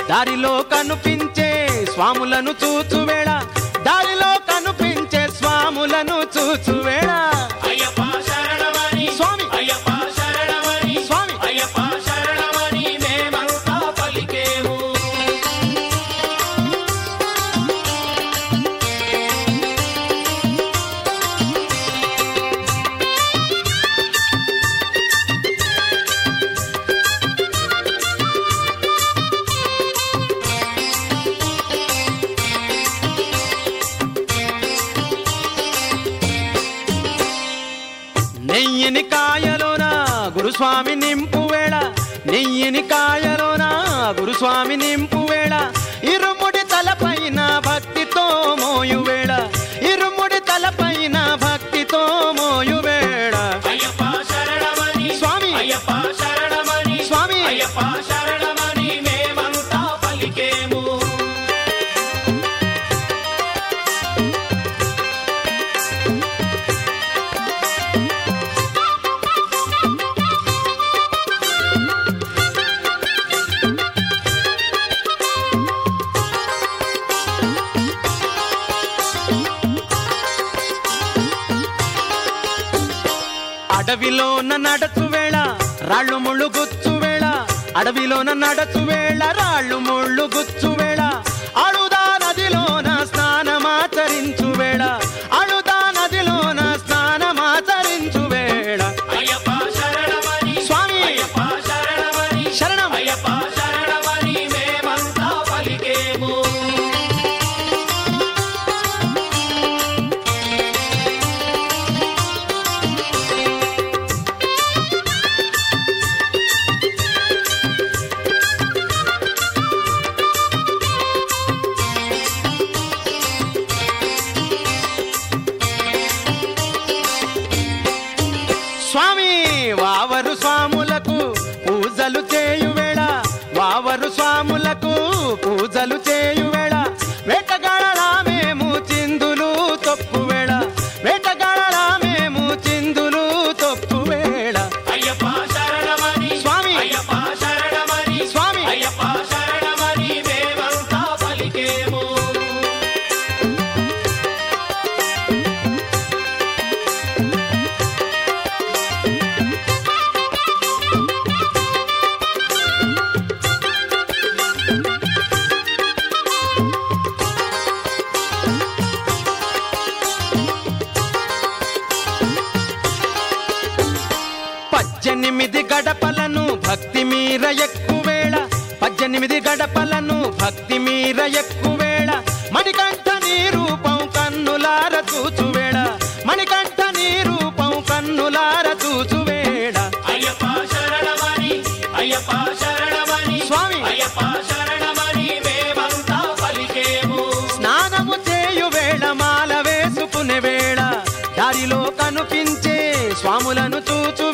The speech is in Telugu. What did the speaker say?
దారిలో కనిపించే స్వాములను చూచువేళ దారిలో కనిపించే స్వాములను చూచువేళ అయ్యప్ప శరణమని స్వామి. అయ్యప్ప శరణమని స్వామి. అయ్యప్ప శరణమని మేమంతా పలికేము నెయ్యిని కాయలోన గురుస్వామి నింపు వేళ నెయ్యిని కాయలోన గురుస్వామి నింపు వేళ ఇరుముడి తలపైన భక్తితో మోయు వేళ ఇరుముడి తలపైన భక్తితో మోయు వేళ అయ్యప్ప శరణమని స్వామి. అయ్యప్ప శరణమని స్వామి. అయ్యప్ప శరణమని మేమంతా పలికేము అడవిలోన నడచు వేళ రాళ్ళు ముళ్ళు గుచ్చు వేళ అడవిలోన నడచు వేళ రాళ్ళు ముళ్ళు గుచ్చు వేళ అడుదా నదిలోన స్నానమాచరించు వేళ అడుదా నదిలోన స్నానమాచరించు వేళ అయ్యప్ప శరణమని స్వామి. అయ్యప్ప శరణమని శరణం. అయ్యప్ప శరణమని మేమంతా పలికేము స్వామి వావరు స్వాములకు పూజలు చేయు వేళ వావరు స్వాములకు పూజలు చేయు వేళ వేటగాడరామేము చిందులు తొక్కు వేళ వేటగాడరామేము చిందులు తొక్కు వేళ అయ్యప్ప శరణమని స్వామి. అయ్యప్ప శరణమని స్వామి. అయ్యప్ప శరణమని మేమంతా పలికేము పద్దెనిమిది గడపలను భక్తి మీర ఎక్కువేళ పద్దెనిమిది గడపలను భక్తి మీర ఎక్కువేళ మణికంఠ నీ రూపం కన్నులార చూచువేళ మణికంఠ నీ రూపం కన్నులార చూచువేళ అయ్యప్ప శరణమని అయ్యప్ప శరణమని స్వామి. అయ్యప్ప శరణమని మేమంతా పలికేము స్నానము చేయు వేళ మాల వేసుకునే వేళ దారిలో కనిపించే స్వాములను చూచు